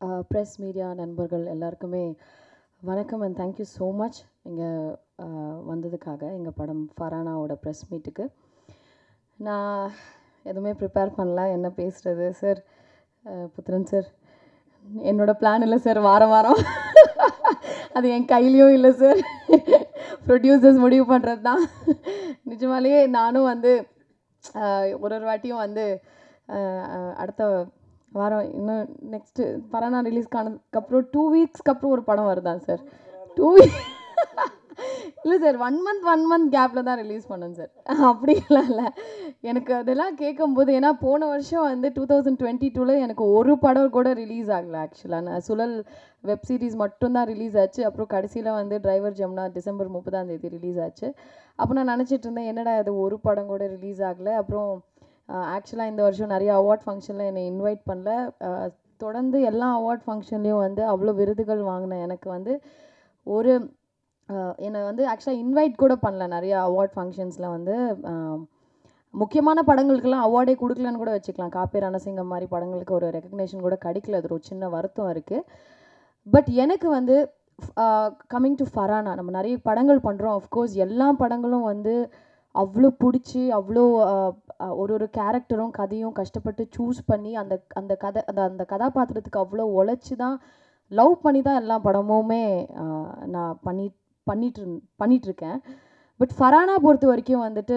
press media நண்பர்கள் எல்லாருக்குமே வணக்கம் அண்ட் தேங்க்யூ ஸோ மச் இங்கே வந்ததுக்காக எங்கள் படம் ஃபரானாவோட ப்ரெஸ் மீட்டுக்கு நான் எதுவுமே ப்ரிப்பேர் பண்ணல என்ன பேசுகிறது சார் புத்திரன் சார் என்னோட பிளான் இல்லை சார் வாரம் வாரம் அது என் கையிலையும் இல்லை சார் ப்ரொடியூசர்ஸ் முடிவு பண்ணுறது தான் நிஜமாலேயே நானும் வந்து ஆஹ், ஒரு ஒரு வாட்டியும் வந்து ஆஹ், ஆஹ், அடுத்த வாரம் இன்னும் நெக்ஸ்ட்டு பரானா ரிலீஸ்க்கு ஆனதுக்கப்புறம் டூ வீக்ஸ்க்கு அப்புறம் ஒரு படம் வருதான் சார் டூ வீக் இல்லை sir one month one month கேப்பில் தான் ரிலீஸ் பண்ணேன் சார் அப்படிலாம் இல்லை எனக்கு அதெல்லாம் கேட்கும்போது ஏன்னா போன வருஷம் வந்து டூ தௌசண்ட் டுவெண்ட்டி டூவில் எனக்கு ஒரு படம் கூட ரிலீஸ் ஆகலை ஆக்சுவலாக நான் சுழல் வெப் சீரிஸ் மட்டும்தான் ரிலீஸ் ஆச்சு அப்புறம் கடைசியில் வந்து டிரைவர் ஜம்னா டிசம்பர் முப்பதாம் தேதி ரிலீஸ் ஆச்சு அப்போ நான் நினச்சிட்டு இருந்தேன் என்னடா இது ஒரு படம் கூட ரிலீஸ் ஆகலை அப்புறம் ஆக்சுவலாக இந்த வருஷம் நிறைய அவார்ட் ஃபங்க்ஷனில் என்னை இன்வைட் பண்ணல அஹ், தொடர்ந்து எல்லா அவார்ட் ஃபங்க்ஷன்லேயும் வந்து அவ்வளோ விருதுகள் வாங்கின எனக்கு வந்து ஒரு அஹ், என்னை வந்து ஆக்சுவலாக இன்வைட் கூட பண்ணல நிறைய அவார்ட் ஃபங்க்ஷன்ஸில் வந்து அஹ், முக்கியமான படங்களுக்கெல்லாம் அவார்டே கொடுக்கலன்னு கூட வச்சுக்கலாம் காப்பே ரணசிங்கம் மாதிரி படங்களுக்கு ஒரு ரெக்கக்னேஷன் கூட கிடைக்கல அது ஒரு சின்ன வருத்தம் இருக்குது பட் எனக்கு வந்து கம்மிங் டு ஃபரானா நம்ம நிறைய படங்கள் பண்ணுறோம் அஃப்கோர்ஸ் எல்லா படங்களும் வந்து அவ்வளோ பிடிச்சி அவ்வளோ ஆஹ், ஆஹ், ஒரு ஒரு கேரக்டரும் கதையும் கஷ்டப்பட்டு சூஸ் பண்ணி அந்த அந்த கதை அந்த அந்த கதாபாத்திரத்துக்கு அவ்வளோ உழைச்சி தான் லவ் பண்ணி தான் எல்லா படமுமே ஆஹ், நான் பண்ணி பண்ணிட்டு இருந் பண்ணிகிட்ருக்கேன் பட் ஃபரானா பொறுத்த வரைக்கும் வந்துட்டு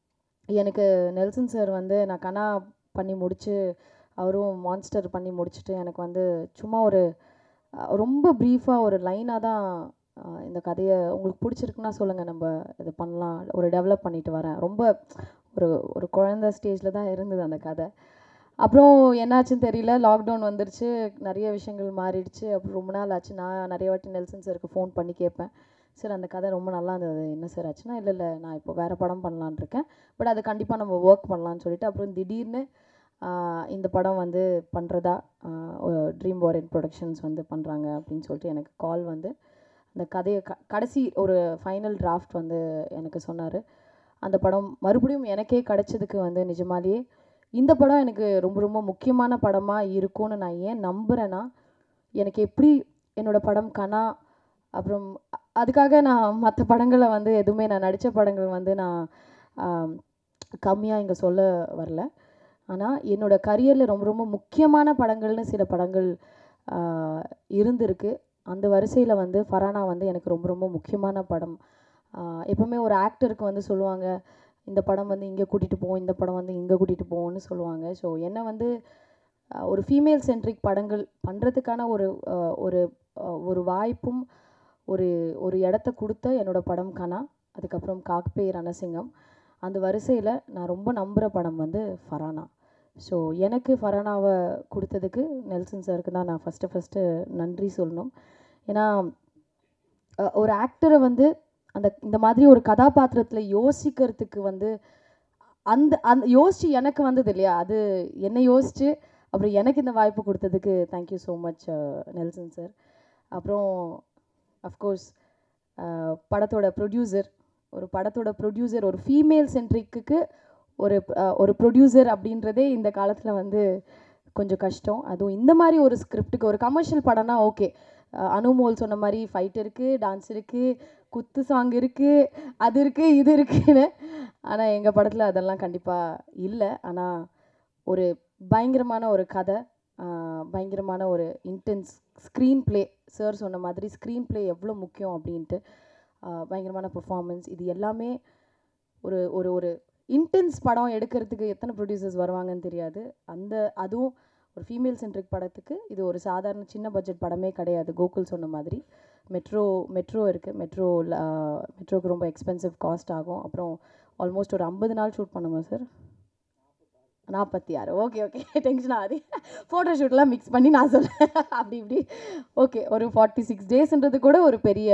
எனக்கு நெல்சன் சார் வந்து நான் கனா பண்ணி முடிச்சு அவரும் மான்ஸ்டர் பண்ணி முடிச்சுட்டு எனக்கு வந்து சும்மா ஒரு அஹ், ரொம்ப ப்ரீஃபாக ஒரு லைனாக தான் அஹ், இந்த கதையை உங்களுக்கு பிடிச்சிருக்குன்னா சொல்லுங்கள் நம்ம இது பண்ணலாம் ஒரு டெவலப் பண்ணிட்டு வரேன் ரொம்ப ஒரு ஒரு குழந்த ஸ்டேஜில் தான் இருந்தது அந்த கதை அப்புறம் என்னாச்சுன்னு தெரியல லாக்டவுன் வந்துருச்சு நிறைய விஷயங்கள் மாறிடுச்சு அப்புறம் ரொம்ப நாள் ஆச்சு நான் நிறைய வாட்டி நெல்சன் சாருக்கு ஃபோன் பண்ணி கேட்பேன் சார் அந்த கதை ரொம்ப நல்லா இருந்தது என்ன சார் ஆச்சுன்னா இல்லை இல்லை நான் இப்போ வேறு படம் பண்ணலான்னு இருக்கேன் பட் அது கண்டிப்பாக நம்ம ஒர்க் பண்ணலான்னு சொல்லிட்டு அப்புறம் திடீர்னு ஆஹ், இந்த படம் வந்து பண்ணுறதா ட்ரீம் வாரியன் ப்ரொடக்ஷன்ஸ் வந்து பண்ணுறாங்க அப்படின்னு சொல்லிட்டு எனக்கு கால் வந்து அந்த கதையை க கடைசி ஒரு ஃபைனல் டிராஃப்ட் வந்து எனக்கு சொன்னார் அந்த படம் மறுபடியும் எனக்கே கிடைச்சதுக்கு வந்து நிஜமாலேயே இந்த படம் எனக்கு ரொம்ப ரொம்ப முக்கியமான படமாக இருக்கும்னு நான் ஏன் நம்புகிறேன்னா எனக்கு எப்படி என்னோடய படம் கனா அப்புறம் அ- அதுக்காக நான் மற்ற படங்களை வந்து எதுவுமே நான் நடித்த படங்கள் வந்து நான் கம்மியாக இங்கே சொல்ல வரல ஆனால் என்னோட கரியரில் ரொம்ப ரொம்ப முக்கியமான படங்கள்னு சில படங்கள் ஆஹ், இருந்திருக்கு அந்த வரிசையில் வந்து ஃபரானா வந்து எனக்கு ரொம்ப ரொம்ப முக்கியமான படம் ஆஹ், எப்பவுமே ஒரு ஆக்டருக்கு வந்து சொல்லுவாங்க இந்த படம் வந்து இங்கே கூட்டிகிட்டு போவோம் இந்த படம் வந்து இங்கே கூட்டிகிட்டு போவோம்னு சொல்லுவாங்க ஸோ என்னை வந்து ஆஹ், ஒரு ஃபீமேல் சென்ட்ரிக் படங்கள் பண்ணுறதுக்கான ஒரு ஆஹ், ஒரு ஆஹ், ஒரு வாய்ப்பும் ஒரு ஒரு இடத்த கொடுத்த என்னோட படம் கனா அதுக்கப்புறம் காக்பே ரணசிங்கம் அந்த வரிசையில் நான் ரொம்ப நம்புகிற படம் வந்து ஃபரானா ஸோ எனக்கு ஃபரானாவை கொடுத்ததுக்கு நெல்சன் சாருக்கு தான் நான் ஃபஸ்ட்டு ஃபஸ்ட்டு நன்றி சொல்லணும் ஏன்னா அஹ், ஒரு ஆக்டரை வந்து அந்த இந்த மாதிரி ஒரு கதாபாத்திரத்தில் யோசிக்கிறதுக்கு வந்து அந்த அந்த யோசிச்சு எனக்கு வந்தது இல்லையா அது என்னை யோசிச்சு அப்புறம் எனக்கு இந்த வாய்ப்பு கொடுத்ததுக்கு thank you so much Nelson sir அப்புறம் அஃப்கோர்ஸ் படத்தோட ப்ரொடியூசர் ஒரு படத்தோட ப்ரொடியூசர் ஒரு ஃபீமேல் சென்ட்ரிக்கு ஒரு அஹ், ஒரு ப்ரொடியூசர் அப்படின்றதே இந்த காலத்தில் வந்து கொஞ்சம் கஷ்டம் அதுவும் இந்த மாதிரி ஒரு ஸ்கிரிப்டுக்கு ஒரு கமர்ஷியல் படம்னா ஓகே அனுமோல் சொன்ன மாதிரி ஃபைட் இருக்குது டான்ஸ் இருக்குது குத்து சாங் இருக்குது அது இருக்குது இது இருக்குன்னு ஆனால் எங்கள் படத்தில் அதெல்லாம் கண்டிப்பாக இல்லை ஆனால் ஒரு பயங்கரமான ஒரு கதை ஆஹ் பயங்கரமான ஒரு இன்டென்ஸ் ஸ்க்ரீன் ப்ளே சார் சொன்ன மாதிரி ஸ்க்ரீன் ப்ளே எவ்வளோ முக்கியம் அப்படின்ட்டு ஆஹ் பயங்கரமான பெர்ஃபார்மன்ஸ் இது எல்லாமே ஒரு ஒரு ஒரு இன்டென்ஸ் படம் எடுக்கிறதுக்கு எத்தனை ப்ரொடியூசர்ஸ் வருவாங்கன்னு தெரியாது அந்த அதுவும் ஒரு ஃபீமேல் சென்ட்ரிக் படத்துக்கு இது ஒரு சாதாரண சின்ன பட்ஜெட் படமே கிடையாது கோகுல் சொன்ன மாதிரி மெட்ரோ மெட்ரோ இருக்குது மெட்ரோ மெட்ரோக்கு ரொம்ப எக்ஸ்பென்சிவ் காஸ்ட் ஆகும் அப்புறம் ஆல்மோஸ்ட் ஒரு ஐம்பது நாள் ஷூட் பண்ணுமா சார் நாற்பத்தி ஆறு ஓகே ஓகே டென்ஷன் ஆகுது ஃபோட்டோ ஷூட்லாம் மிக்ஸ் பண்ணி நான் சொல்கிறேன் அப்படி இப்படி ஓகே ஒரு ஃபார்ட்டி சிக்ஸ் டேஸ்ன்றது கூட ஒரு பெரிய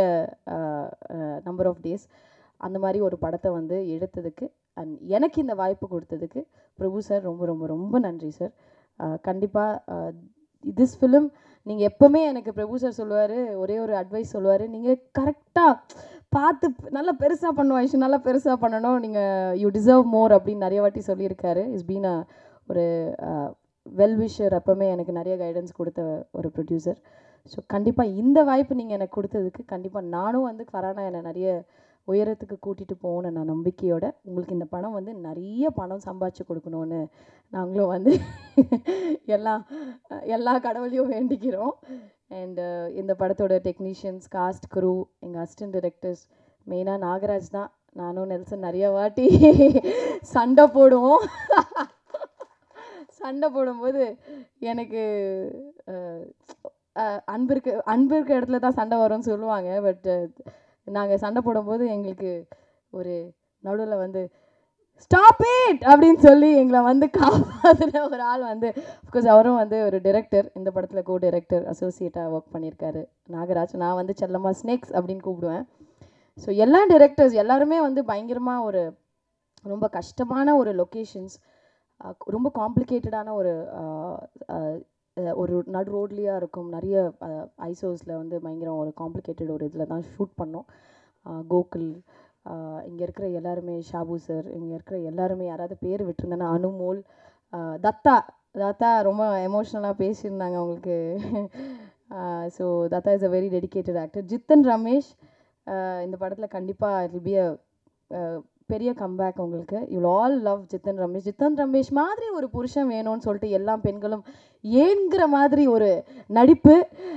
நம்பர் ஆஃப் டேஸ் அந்த மாதிரி ஒரு படத்தை வந்து எடுத்ததுக்கு அண்ட் எனக்கு இந்த வாய்ப்பு கொடுத்ததுக்கு பிரபு சார் ரொம்ப ரொம்ப ரொம்ப நன்றி சார் கண்டிப்பாக திஸ் ஃபிலிம் நீங்கள் எப்போவுமே எனக்கு பிரபு சார் சொல்லுவார் ஒரே ஒரு அட்வைஸ் சொல்லுவார் நீங்கள் கரெக்டாக பார்த்து நல்லா பெருசாக பண்ணுவோம் ஐஷு நல்லா பெருசாக பண்ணணும் நீங்கள் யூ டிசர்வ் மோர் அப்படின்னு நிறைய வாட்டி சொல்லியிருக்காரு இஸ் பீன் அ ஒரு வெல் விஷர் அப்போவுமே எனக்கு நிறைய கைடன்ஸ் கொடுத்த ஒரு ப்ரொடியூசர் ஸோ கண்டிப்பாக இந்த வாய்ப்பு நீங்கள் எனக்கு கொடுத்ததுக்கு கண்டிப்பாக நானும் வந்து ஃபரானா என்னை நிறைய உயரத்துக்கு கூட்டிகிட்டு போகணும் நான் நம்பிக்கையோட உங்களுக்கு இந்த படம் வந்து நிறைய பணம் சம்பாதிச்சு கொடுக்கணும்னு நாங்களும் வந்து எல்லா எல்லா கடவுளையும் வேண்டிக்கிறோம் அண்டு இந்த படத்தோட டெக்னீஷியன்ஸ் காஸ்ட் குரூ எங்கள் அசிஸ்டன்ட் டைரக்டர்ஸ் மெயினாக நாகராஜ் தான் நானும் நெல்சன் நிறைய வாட்டி சண்டை போடுவோம் சண்டை போடும்போது எனக்கு அஹ், அஹ், அன்பு இருக்க அன்பு இருக்க இடத்துல தான் சண்டை வரும்னு சொல்லுவாங்க பட் நாங்கள் சண்டை போடும்போது எங்களுக்கு ஒரு நடுவில் வந்து ஸ்டாப் இட் அப்படின்னு சொல்லி எங்களை வந்து காப்பாற்றின ஒரு ஆள் வந்து அஃப்கோர்ஸ் அவரும் வந்து ஒரு டைரக்டர் இந்த படத்தில் கோ டைரக்டர் அசோசியேட்டாக ஒர்க் பண்ணியிருக்காரு நாகராஜ் நான் வந்து செல்லம்மா ஸ்னேக்ஸ் அப்படின்னு கூப்பிடுவேன் ஸோ எல்லா டைரக்டர்ஸ் எல்லாருமே வந்து பயங்கரமாக ஒரு ரொம்ப கஷ்டமான ஒரு லொக்கேஷன்ஸ் ரொம்ப காம்ப்ளிகேட்டடான ஒரு அஹ், அஹ், அஹ், ஒரு நடு ரோட்லேயாக இருக்கும் நிறைய ஐசோஸில் வந்து பயங்கரம் ஒரு காம்ப்ளிகேட்டட் ஒரு இதில் தான் ஷூட் பண்ணோம் அஹ், கோகுல் இங்கே இருக்கிற எல்லாருமே ஷாபு சார் இங்கே இருக்கிற எல்லாருமே யாராவது பேர் விட்டுருந்தேன்னா அனுமோல் அஹ், தத்தா தத்தா ரொம்ப எமோஷ்னலாக பேசியிருந்தாங்க அவங்களுக்கு so that is a very dedicated actor Jithan Ramesh uh, இந்த படத்தில் கண்டிப்பாக இட் பி அ பெரிய கம்பேக் உங்களுக்கு you all love Jithan Ramesh Jithan Ramesh மாதிரி ஒரு புருஷன் வேணும்னு சொல்லிட்டு எல்லா பெண்களும் ஏங்கிற மாதிரி ஒரு நடிப்பு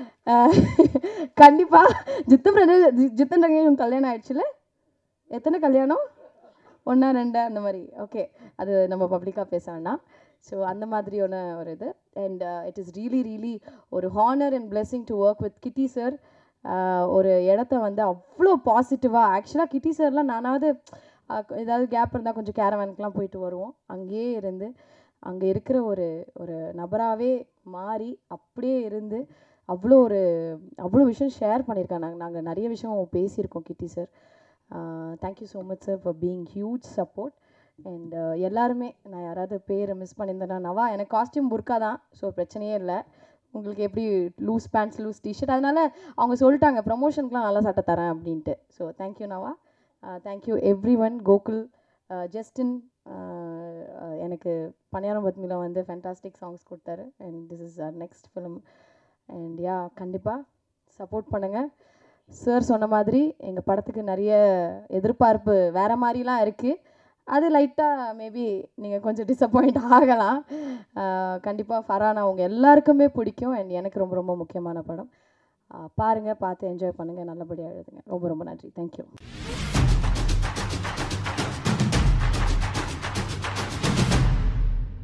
கண்டிப்பாக ஜித்தன் ரமேஷ் ஜி- ஜித்தன் ரமேஷ் கல்யாணம் ஆயிடுச்சுல எத்தனை கல்யாணம் ஒன்றா ரெண்டா அந்த மாதிரி ஓகே அது நம்ம பப்ளிக்காக பேச வேண்டாம் ஸோ அந்த மாதிரியான ஒரு இது and it is really really ஒரு honour and blessing to work with Kitty sir ஒரு இடத்த வந்து அவ்வளோ பாசிட்டிவாக ஆக்சுவலாக கிட்டி சார்லாம் நானாவது அஹ், ஏதாவது கேப் இருந்தால் கொஞ்சம் கேரவனுக்குலாம் போயிட்டு வருவோம் அங்கேயே இருந்து அங்கே இருக்கிற ஒரு ஒரு நபராகவே மாறி அப்படியே இருந்து அவ்வளோ ஒரு அவ்வளோ விஷயம் ஷேர் பண்ணியிருக்காங்க நாங்கள் நாங்கள் நிறைய விஷயம் பேசியிருக்கோம் Kitty sir thank you so much sir for being huge support and எல்லாருமே நான் யாராவது பேரை மிஸ் பண்ணியிருந்தேன்னா நவா எனக்கு காஸ்டியூம் புர்க்கா தான் ஸோ பிரச்சனையே இல்லை உங்களுக்கு எப்படி லூஸ் பேண்ட்ஸ் லூஸ் டிஷர்ட் அதனால் அவங்க சொல்லிட்டாங்க ப்ரமோஷனுக்குலாம் நல்லா சட்டை தரேன் அப்படின்ட்டு so thank you Nava thank you everyone Gokul Justin எனக்கு பணியாரம் பத்மியில் வந்து ஃபேண்டாஸ்டிக் சாங்ஸ் கொடுத்தாரு and this is our next film and yeah கண்டிப்பாக சப்போர்ட் பண்ணுங்கள் சார் சொன்ன மாதிரி எங்கள் படத்துக்கு நிறைய எதிர்பார்ப்பு வேறு மாதிரிலாம் இருக்குது அது லைட்டாக மேபி நீங்கள் கொஞ்சம் டிசப்பாயிண்ட் ஆகலாம் கண்டிப்பாக ஃபரானா உங்கள் எல்லாருக்குமே பிடிக்கும் அண்ட் எனக்கு ரொம்ப ரொம்ப முக்கியமான படம் பாருங்கள் பார்த்து என்ஜாய் பண்ணுங்கள் நல்லபடியாக எழுதுங்க ரொம்ப ரொம்ப நன்றி தேங்க்யூ